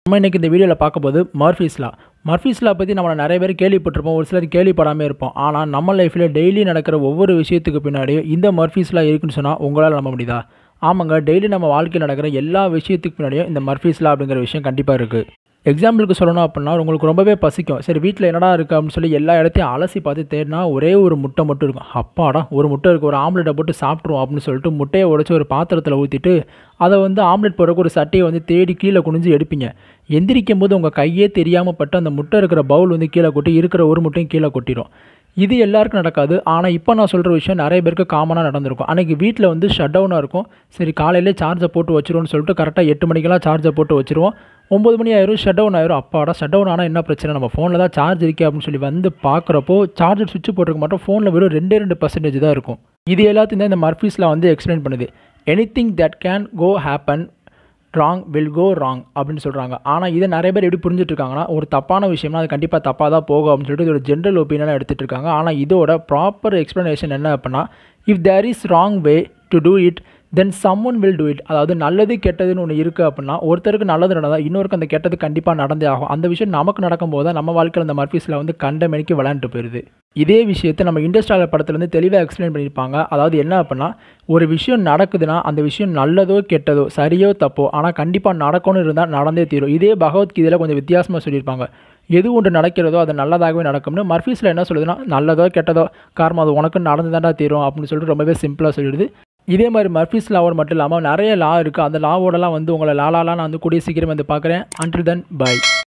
நம்ம இன்றைக்கி இந்த வீடியோவில் பார்க்க போது மர்ஃபீஸ்லா மர்ஃபீஸ்லா பற்றி நம்ம நிறைய பேர் கேள்விப்பட்டிருப்போம் ஒரு சிலர் கேள்விப்படாமல் இருப்போம் ஆனால் நம்ம லைஃப்பில் டெய்லி நடக்கிற ஒவ்வொரு விஷயத்துக்கு பின்னாடியும் இந்த மர்ஃபீஸ்லா இருக்குன்னு சொன்னால் உங்களால் நம்ப முடியுதா ஆமாங்க டெய்லி நம்ம வாழ்க்கையில் நடக்கிற எல்லா விஷயத்துக்கு பின்னாடியும் இந்த மர்ஃபீஸ்லா அப்படிங்கிற விஷயம் கண்டிப்பாக இருக்குது எக்ஸாம்பிளுக்கு சொல்லணும் அப்படின்னா உங்களுக்கு ரொம்பவே பசிக்கும் சரி வீட்டில் என்னடா இருக்குது அப்படின்னு சொல்லி எல்லா இடத்தையும் அலசி பார்த்து தேடினா ஒரே ஒரு முட்டை மட்டும் இருக்கும் அப்பாடா ஒரு முட்டை இருக்குது ஒரு ஆம்லெட்டை போட்டு சாப்பிட்ருவோம் அப்படின்னு சொல்லிட்டு முட்டையை உடச்சி ஒரு பாத்திரத்தில் ஊற்றிட்டு அதை வந்து ஆம்லெட் போடுறக்கு ஒரு சட்டையை வந்து தேடி கீழே குனிஞ்சு எடுப்பீங்க எந்திரிக்கும் போது உங்கள் கையே தெரியாமல் பட்டு அந்த முட்டை இருக்கிற பவுல் வந்து கீழே கொட்டி இருக்கிற ஒரு முட்டையும் கீழே கொட்டிடும் இது எல்லாருக்கும் நடக்காது ஆனால் இப்போ நான் சொல்கிற விஷயம் நிறைய பேருக்கு காமனாக நடந்திருக்கும் அன்றைக்கி வீட்டில் வந்து ஷட் டவுனாக இருக்கும் சரி காலையிலே சார்ஜை போட்டு வச்சிருவோம்னு சொல்லிட்டு கரெக்டாக எட்டு மணிக்கெல்லாம் சார்ஜை போட்டு வச்சுருவோம் ஒம்பது மணி ஆயிரும் ஷட் டவுன் ஆயிரும் அப்பாடா ஷட் டவுன் ஆனால் என்ன பிரச்சனை நம்ம ஃபோனில் தான் சார்ஜ் இருக்கே அப்படின்னு சொல்லி வந்து பார்க்குறப்போ சார்ஜர் சுவிட்ச் போட்டிருக்க மாட்டோம் ஃபோனில் வெறும் ரெண்டே ரெண்டு பர்சன்டேஜ் தான் இருக்கும் இது எல்லாத்தையும் தான் இந்த மர்ஃபீஸில் வந்து எக்ஸ்பிளைன் பண்ணுது anything that can go happen wrong will go wrong அப்படின்னு சொல்கிறாங்க ஆனால் இதை நிறைய பேர் எப்படி புரிஞ்சுட்டு இருக்காங்கன்னா ஒரு தப்பான விஷயம்னா அது கண்டிப்பாக தப்பாக தான் போகும் அப்படின்னு சொல்லிட்டு இதோட ஜென்ரல் ஒப்பீனியனாக எடுத்துகிட்டு இருக்காங்க ஆனால் இதோட ப்ராப்பர் எக்ஸ்ப்ளனேஷன் என்ன அப்படின்னா if there is wrong way to do it then someone will do it அதாவது நல்லது கெட்டதுன்னு ஒன்று இருக்குது அப்படின்னா ஒருத்தருக்கு நல்லது நடந்தால் இன்னொருக்கு அந்த கெட்டது கண்டிப்பாக நடந்தே ஆகும் அந்த விஷயம் நமக்கு நடக்கும்போது தான் நம்ம வாழ்க்கையில் அந்த மர்ஃபீஸில் வந்து கண்ட மணிக்கு விளையாண்டுட்டு போயிடுது இதே விஷயத்தை நம்ம இண்டஸ்ட்ரியல் படத்துலேருந்து தெளிவாக எக்ஸ்பிளைன் பண்ணியிருப்பாங்க அதாவது என்ன அப்படின்னா ஒரு விஷயம் நடக்குதுன்னா அந்த விஷயம் நல்லதோ கெட்டதோ சரியோ தப்போ ஆனால் கண்டிப்பாக நடக்கணும்னு இருந்தால் நடந்தே தீரும் இதே பகவத்கீதையில் கொஞ்சம் வித்தியாசமாக சொல்லியிருப்பாங்க எது ஒன்று நடக்கிறதோ அது நல்லதாகவே நடக்கும்னு மர்ஃபீஸில் என்ன சொல்லுதுன்னா நல்லதோ கெட்டதோ காரணம் அது உனக்கு நடந்து தாண்டா தீரும் அப்படின்னு சொல்லிட்டு ரொம்பவே சிம்பிளாக சொல்லிடுது இதே மாதிரி மர்ஃபீஸ் லாவோட மட்டும் இல்லாமல் நிறைய லா இருக்குது அந்த லாவோடலாம் வந்து உங்களை லாலாலாம் நான் வந்து கூடிய சீக்கிரம் வந்து பார்க்குறேன் அன்டில் தென் பை